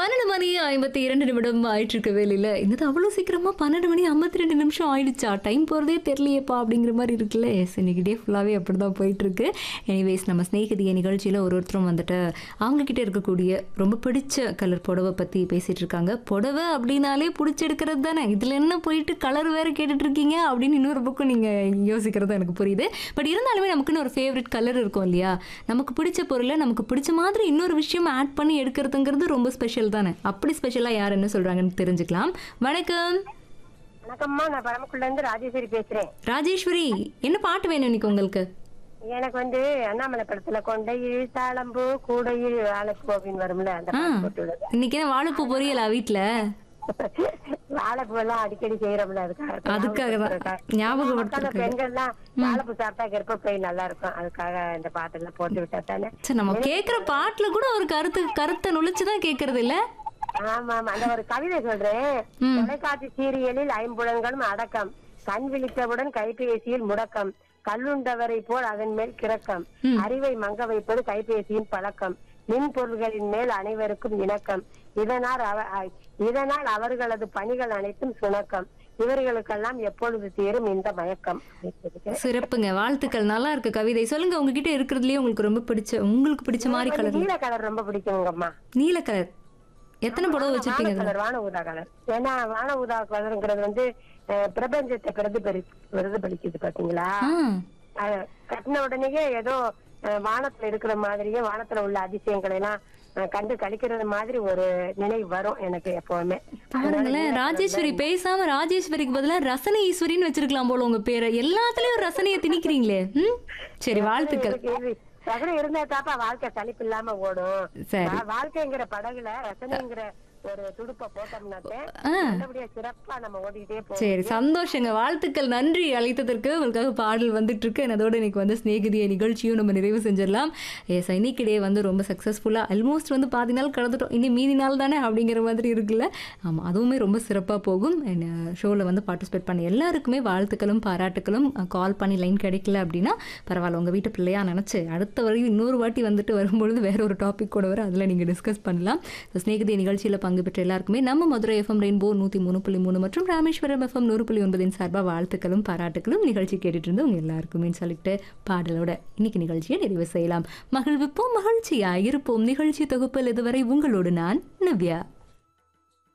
பன்னெண்டு மணி ஐம்பத்தி இரண்டு நிமிடம் ஆயிட்டு இருக்க வேலையில் என்னது அவ்வளோ சீக்கிரமா பன்னெண்டு மணி ஐம்பத்தி ரெண்டு நிமிஷம் ஆயிடுச்சா டைம் போகிறதே தெரியலையேப்பா அப்படிங்கிற மாதிரி இருக்குல்ல எஸ் இன்னைக்கு டே ஃபுல்லாகவே அப்படி தான் போயிட்டு இருக்கு எனிவேஸ் நம்ம ஸ்நேகிதிய நிகழ்ச்சியில் ஒரு ஒருத்தரும் வந்துட்டு அவங்க கிட்ட இருக்கக்கூடிய ரொம்ப பிடிச்ச கலர் புடவை பற்றி பேசிட்டு இருக்காங்க புடவை அப்படின்னாலே பிடிச்செடுக்கிறது தானே இதில் என்ன போயிட்டு கலர் வேற கேட்டுட்டு இருக்கீங்க அப்படின்னு இன்னொரு பக்கம் நீங்கள் யோசிக்கிறது எனக்கு புரியுது பட் இருந்தாலுமே நமக்குன்னு ஒரு ஃபேவரட் கலர் இருக்கும் இல்லையா நமக்கு பிடிச்ச பொருளை நமக்கு பிடிச்ச மாதிரி இன்னொரு விஷயம் ஆட் பண்ணி எடுக்கிறதுங்கிறது ரொம்ப ஸ்பெஷல் தானே அப்படி ஸ்பெஷலாக யார் என்ன சொல்கிறாங்கன்னு தெரிஞ்சுக்கலாம் வணக்கம் வணக்கம்மா நான் பரமக்குள்ள இருந்து ராஜேஸ்வரி பேசுறேன் ராஜேஸ்வரி என்ன பாட்டு வேணும் இன்னைக்கு உங்களுக்கு எனக்கு வந்து அண்ணாமலை படத்துல கொண்டையில் தாளம்பூ கூடையில் வாழைப்பூ அப்படின்னு வரும்ல அந்த ஆ பாட்டு போட்டு விடுங்க இன்னைக்கு என்ன வாழைப்பூ பொரியலா வீட்டில் வாழைப்பூ எல்லாம் அடிக்கடி செய்யறோம்ல அதுக்காக அதுக்காக தான் ஞாபகப்படுத்துறதுக்கு பெண்கள்லாம் வாழைப்பூ சாப்பிட்டா கர்ப்பப்பை நல்லா இருக்கும் அதுக்காக இந்த பாட்டெல்லாம் போட்டு விட்டா தானே சரி நம்ம கேட்குற பாட்டில் கூட ஒரு கருத்து கருத்தை நுழைச்சு தான் கேட்கறது இல்லை ஆமா ஆமா அந்த ஒரு கவிதை சொல்றேன் தொலைக்காட்சி சீரியலில் ஐம்புலன்களும் அடக்கம் கண் விழித்தவுடன் கைபேசியில் முடக்கம் கல்லுண்டவரை போல் அதன் மேல் கிறக்கம் அறிவை மங்க வைப்பது கைபேசியின் பழக்கம் மின்பொருள்களின் மேல் அனைவருக்கும் இணக்கம் இதனால் அவ அ- இதனால் அவர்களது பணிகள் அனைத்தும் சுணக்கம் இவர்களுக்கெல்லாம் எப்பொழுது தீரும் இந்த மயக்கம் சிறப்புங்க வாழ்த்துக்கள் நல்லா இருக்கு கவிதை சொல்லுங்க உங்ககிட்ட இருக்கிறதுலயே உங்களுக்கு ரொம்ப பிடிச்ச உங்களுக்கு பிடிச்ச மாதிரி கலர் நீல கலர் ரொம்ப பிடிக்குங்கம்மா நீல கலர் எத்தனை புடவை வச்சிருக்கீங்க அதுல? கலர் வான ஊதா கலர் ஏன்னா வான ஊதா கலருங்கிறது வந்து அஹ், பிரபஞ்சத்தை பிரதிபலி பிரதிபலிக்குது பாத்தீங்களா ஆ அது கட்டின உடனேயே ஏதோ அஹ், வானத்துல இருக்கிற மாதிரியே வானத்துல உள்ள அதிசயங்களை எல்லாம் அஹ், கண்டு கழிக்கிறது மாதிரி ஒரு நினைவு வரும் எனக்கு எப்பவுமே பாருங்களேன் ராஜேஸ்வரி பேசாம ராஜேஸ்வரிக்கு பதிலா ரசனை ஈஸ்வரின்னு வச்சிருக்கலாம் போல உங்க பேரை எல்லாத்துலயும் ஒரு ரசனையை திணிக்கிறீங்களே ம் சரி வாழ்த்துக்கள் இது ரசனை இருந்தா தாப்பா வாழ்க்கை சலிப்பு இல்லாம ஓடும் சரி வா- வாழ்க்கைங்கிற படகுல ரசனைங்கிற ஒரு துடுப்ப போட்டோம்னாக்க ஆ நல்லபடியா சிறப்பா நம்ம ஓடிக்கிட்டே போவோம் சரி சந்தோஷங்க வாழ்த்துக்கள் நன்றி அழைத்ததற்கு உங்களுக்காக பாடல் வந்துட்டு இருக்கு அதோட இன்னைக்கு வந்து ஸ்நேகிதிய நிகழ்ச்சியும் நம்ம நிறைவு செஞ்சிடலாம் எஸ் இன்னைக்கு டே வந்து ரொம்ப சக்ஸஸ்ஃபுல்லாக ஆல்மோஸ்ட் வந்து பாதி நாள் கடந்துட்டோம் இனி மீதி நாள் தானே அப்படிங்கிற மாதிரி இருக்குல்ல ஆமாம் அதுவுமே ரொம்ப சிறப்பாக போகும் ஷோவில் வந்து பார்ட்டிசிபேட் பண்ண எல்லாருக்குமே வாழ்த்துக்களும் பாராட்டுகளும் கால் பண்ணி லைன் கிடைக்கல அப்படின்னா பரவாயில்ல உங்கள் வீட்டு பிள்ளையா நினச்சி அடுத்த வரையும் இன்னொரு வாட்டி வந்துட்டு வரும்பொழுது வேற ஒரு டாபிக் கூட வர அதில் நீங்கள் டிஸ்கஸ் பண்ணலாம் ஸோ ஸ்நேகிதிய நிகழ்ச்சியில் பங்கு பெற்ற எல்லாருக்குமே நம்ம மதுரை எஃப்எம் ரெயின்போ நூற்றி மூணு புள்ளி மூணு மற்றும் ராமேஸ்வரம் எஃப்எம் நூறு புள்ளி ஒன்பதின் சார்பாக வாழ்த்துக்களும் பாராட்டுகளும் நிகழ்ச்சி கேட்டுட்டு இருந்தவங்க எல்லாருக்குமே சொல்லிட்டு பாடலோட இன்னைக்கு நிகழ்ச்சியை நிறைவு செய்யலாம் மகிழ்விப்போம் மகிழ்ச்சியா இருப்போம் நிகழ்ச்சி தொகுப்பில் இதுவரை உங்களோடு நான் நவ்யா